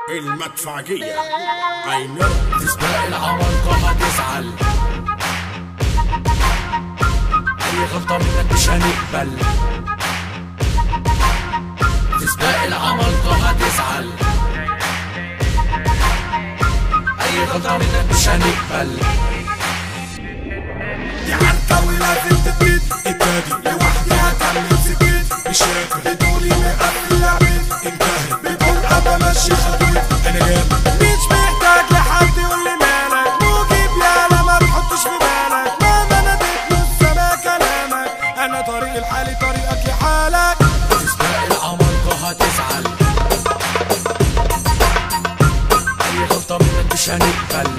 المدفعجية I know تسبق العمالقة هتزعل أي غلطة منك مش هنقبل تسبق العمالقة هتزعل أي غلطة منك مش هنقبل دي عركة ولازم تبيد ابتدي لوحدي هكمل سكت مش راكب بدوني مقفل لعبت انتهت بدون ابقى ماشي خطوت انا جامد مش محتاج لحد يقول لي مالك موجب يالا ما تحطش في بالك مهما ناديت نص سما كلامك انا طريق الحالي طريقك لحالك تسبق العمالقة هتزعل أي غلطة منك مش هنقبل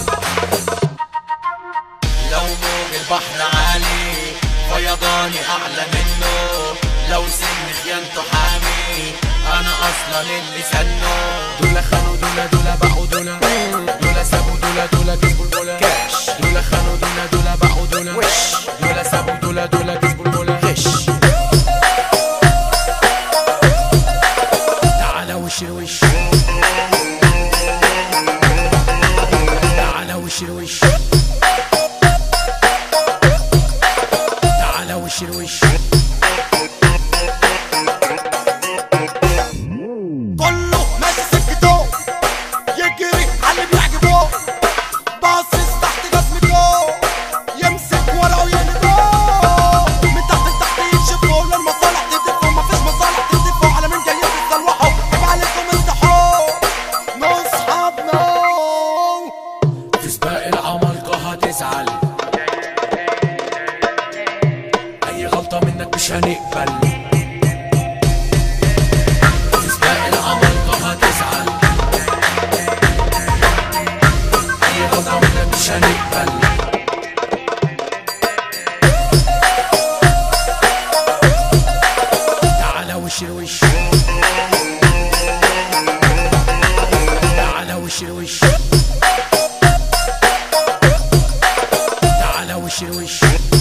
لو موج البحر عالي فيضاني أعلى منه لو سن خيانته حامي أنا أصلا اللي سنه دول خانوا دول دول باعوا دول دول سابوا دول دول كسبوا البولا كاش دول خانوا دول دول باعوا دول وش دول سابوا دول دول كسبوا البولا غش تعالى وش الوش تعالى وش الوش تعالى وش الوش كله ماشي سكته يجري على اللي بيعجبه باصص تحت جسمته يمسك ورقه ينقاه من تحت لتحت ينشفه للمصالح تدفه مفيش مصالح تدفه على مين جايين تسلوحوا عيب عليكم افتحوا نصحابنا تسبق العمالقة هتزعل أي غلطة منك مش هنقبل تسبق العمالقة هتزعل أي غلطة منك مش هنقبل تعالى وش الوش تعالى وش الوش تعالى وش الوش